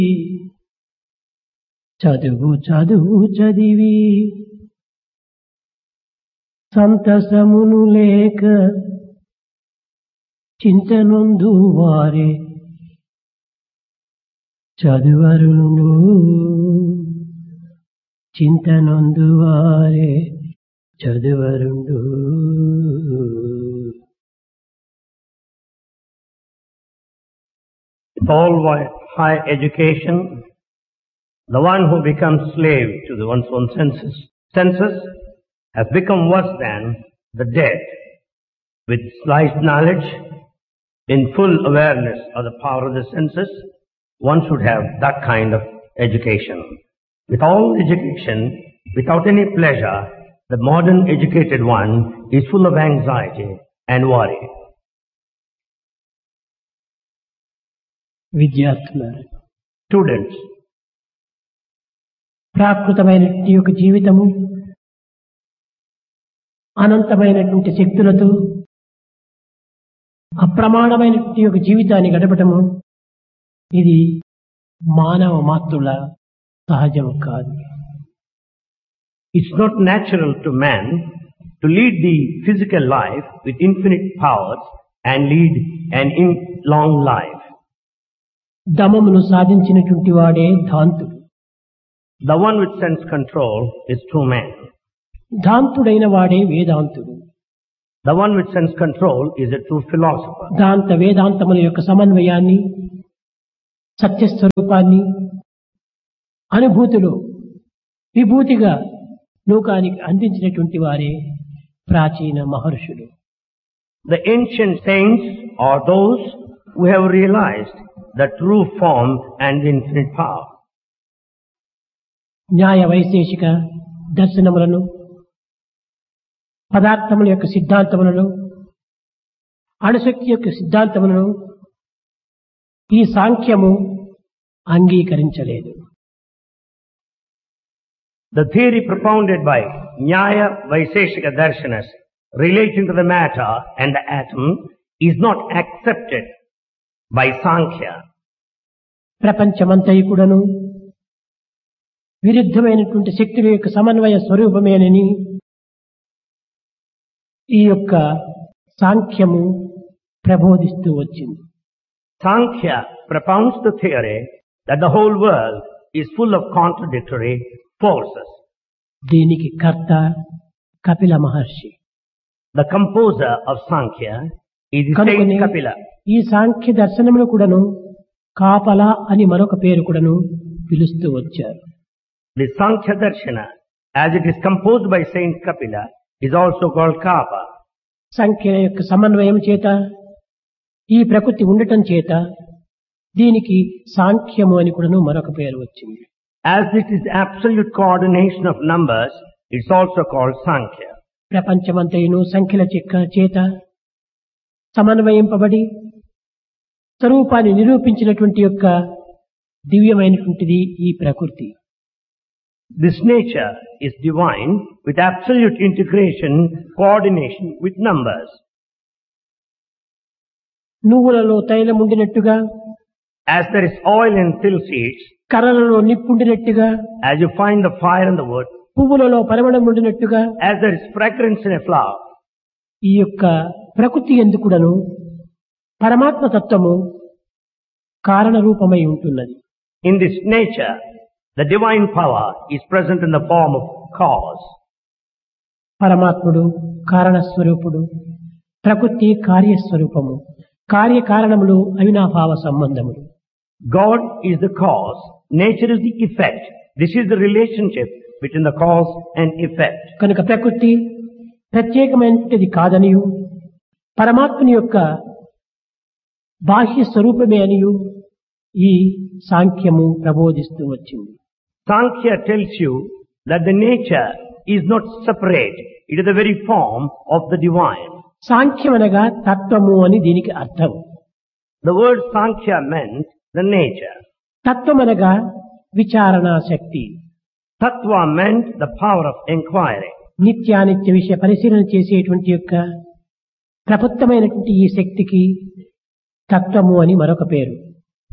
చదువు చదువు చదివి సంతసమును లేక చింతనొందు వారే చదువరును చింతనొందు వారే చదువరుండు With all wi- high education, the one who becomes slave to the one's own senses, senses has become worse than the dead. With slight knowledge, in full awareness of the power of the senses, one should have that kind of education. With all education, without any pleasure, the modern educated one is full of anxiety and worry. విద్యార్థులారు Students, ప్రాకృతమైనటువంటి యొక్క జీవితము అనంతమైనటువంటి శక్తులతో అప్రమాణమైనటువంటి యొక్క జీవితాన్ని గడపటము ఇది మానవ మాతృల సహజం కాదు It's not natural to man to lead the physical life with infinite powers and lead an in long life. దమమును సాధించినటువంటి వాడే ధాంతుడు The one with sense control is true man. ధాంతుడైన వాడే వేదాంతుడు The one with sense control is a true philosopher. దాంత వేదాంతముల యొక్క సమన్వయాన్ని సత్యస్వరూపాన్ని అనుభూతిలో విభూతిగా లోకానికి అందించినటువంటి వారే ప్రాచీన మహర్షులు The ancient saints are those who have realized the true form and infinite power. న్యాయ వైశేషిక దర్శనములను పదార్థముల యొక్క సిద్ధాంతములను అణుశక్తి యొక్క సిద్ధాంతములను ఈ సాంఖ్యము అంగీకరించలేదు The theory propounded by Nyaya Vaiseshika Darshanas relating to the matter and the atom is not accepted by Sankhya. ప్రపంచమంతయు కూడాను విరుద్ధమైనటువంటి శక్తుల యొక్క సమన్వయ స్వరూపమేనని ఈ యొక్క సాంఖ్యము ప్రబోధిస్తూ వచ్చింది Sankhya propounds the theory that the whole world is full of contradictory forces. దీనికి కర్త కపిల మహర్షి The composer of Sankhya is the కనుకొని saint Kapila. ఈ సాంఖ్య దర్శనములు కూడాను కాపల అని మరొక పేరు కూడాను పిలుస్తూ వచ్చారు The Sankhya Darshana, as it is composed by Saint Kapila, is also called Kapa. సంఖ్య యొక్క సమన్వయం చేత ఈ ప్రకృతి ఉండటం చేత దీనికి సాంఖ్యము అని కూడాను మరొక పేరు వచ్చింది As it is absolute coordination of numbers, it's also called Sankhya. ప్రపంచమంతయును సంఖ్యల చెక్క చేత సమన్వయింపబడి స్వరూపాన్ని నిరూపించినటువంటి యొక్క దివ్యమైనటువంటిది ఈ ప్రకృతి This nature is divine with absolute integration, coordination with numbers. నువ్వులలో తైలం ఉండినట్టుగా As there is oil in till seeds, కర్రలలో నిప్పుండినట్టుగా as you find the fire in the wood, పువ్వులలో పరిమళం ఉండినట్టుగా as there is fragrance in a flower, ఈ యొక్క ప్రకృతి ఎందుకుడను పరమాత్మ తత్వము కారణ రూపమై ఉంటున్నది in this nature, the divine power is present in the form of cause. పరమాత్ముడు కారణస్వరూపుడు ప్రకృతి కార్యస్వరూపము కార్యకారణములు అవినాభావ సంబంధములు God is the cause, nature is the effect. This is the relationship between the cause and effect. కనుక ప్రకృతి ప్రత్యేకమైనది కాదనియు పరమాత్మని యొక్క బాహ్య స్వరూపమే అనియు ఈ సాంఖ్యము ప్రబోధిస్తూ వచ్చింది Sankhya tells you that the nature is not separate. It is the very form of the divine. సాంఖ్యమనగా తత్వము అని దీనికి అర్థం The word Sankhya meant the nature. తత్వమనగా విచారణా Shakti Tattva meant the power of inquiry. నిత్యానిత్య విషయ పరిశీలన చేసేటువంటి యొక్క ప్రబుద్ధమైనటువంటి ఈ శక్తికి తత్వము అని మరొక పేరు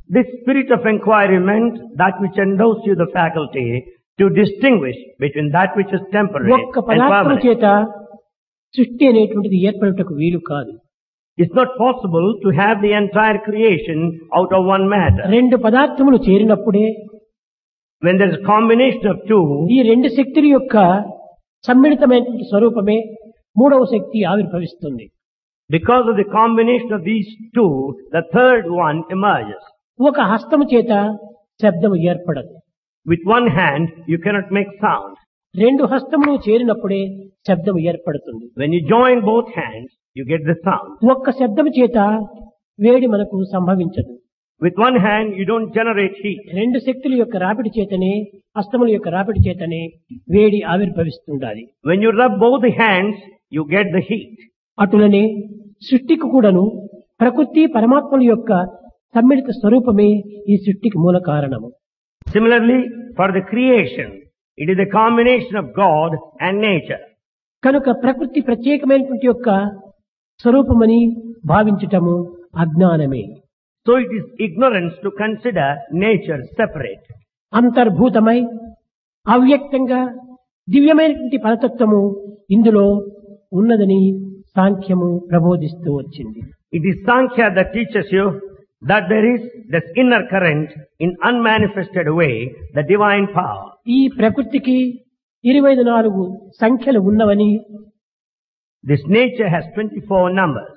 This spirit of inquiry meant that which endows you the faculty to distinguish between that which is temporary ఒక్క and పదార్థం permanent. చేత సృష్టి అనేటువంటిది ఏర్పడుటకు వీలు కాదు It's not possible to have the entire creation out of one matter. రెండు పదార్థములు చేరినప్పుడే When there's a combination of two, ఈ రెండు శక్తుల యొక్క సమ్మిళితమైనటువంటి స్వరూపమే మూడవ శక్తి ఆవిర్భవిస్తుంది because of the combination of these two, the third one emerges. ఒక హస్తము చేత శబ్దము ఏర్పడదు With one hand, you cannot make sound. రెండు హస్తములు చేరినప్పుడే శబ్దము ఏర్పడుతుంది When you join both hands, you get the sound. ఒక్క శబ్దము చేత వేడి మనకు సంభవించదు With one hand, you don't generate heat. రెండు శక్తుల యొక్క రాపిడి చేతనే హస్తముల యొక్క రాపిడి చేతనే వేడి ఆవిర్భవిస్తుండాలి When you rub both the hands, you get the heat. అటులనే సృష్టికి కూడాను ప్రకృతి పరమాత్మల యొక్క సమ్మిళిత స్వరూపమే ఈ సృష్టికి మూల కారణము Similarly, for the creation, it is a combination of God and nature. కనుక ప్రకృతి ప్రత్యేకమైనటువంటి యొక్క స్వరూపమని భావించటము అజ్ఞానమే So it is ignorance to consider nature separate. అంతర్భూతమై అవ్యక్తంగా దివ్యమైనటువంటి పరతత్వము ఇందులో ఉన్నదని సాంఖ్యము ప్రబోధిస్తూ వచ్చింది It is Sankhya that teaches you that there is this inner current in unmanifested way, the divine power. ఈ ప్రకృతికి ఇరవై నాలుగు సంఖ్యలు ఉన్నవని This nature has 24 numbers,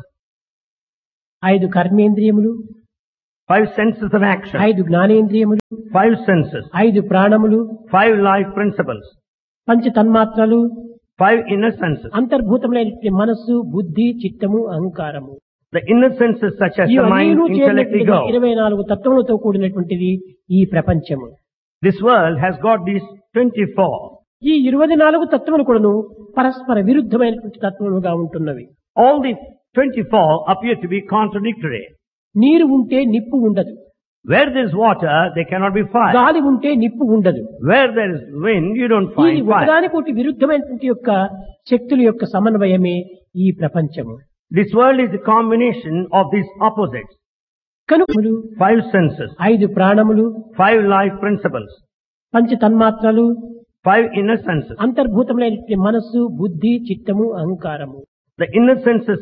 ఐదు కర్మేంద్రియములు five senses of action, ఐదు జ్ఞానేంద్రియములు five senses, ఐదు ప్రాణములు five life principles, పంచ తన్మాత్రలు five inner senses. అంతర్భూతమైనటువంటి మనస్సు బుద్ధి చిత్తము అహంకారము The inner senses such as the mind, ఇవన్నీ intellect, ego. ఇరవై నాలుగు తత్వములతో కూడినటువంటిది ఈ ప్రపంచము This world has got these 24. ఈ ఇరవై నాలుగు తత్వములు కూడాను పరస్పర విరుద్ధమైనటువంటి తత్వములుగా ఉంటున్నవి All the 24 appear to be contradictory. నీరు ఉంటే నిప్పు ఉండదు Where there is water, there cannot be fire. గాలి ఉంటే నిప్పు ఉండదు Where there is wind, you don't ఇది find fire. ఒకదానికొకటి విరుద్ధమైనటువంటి యొక్క శక్తుల యొక్క సమన్వయమే ఈ ప్రపంచము This world is a combination of these opposites. కనుకలు Five senses, ఐదు ప్రాణములు five life principles, పంచ తన్మాత్రలు five inner senses. అంతర్భూతమైనటువంటి మనస్సు బుద్ధి చిత్తము అహంకారము The inner senses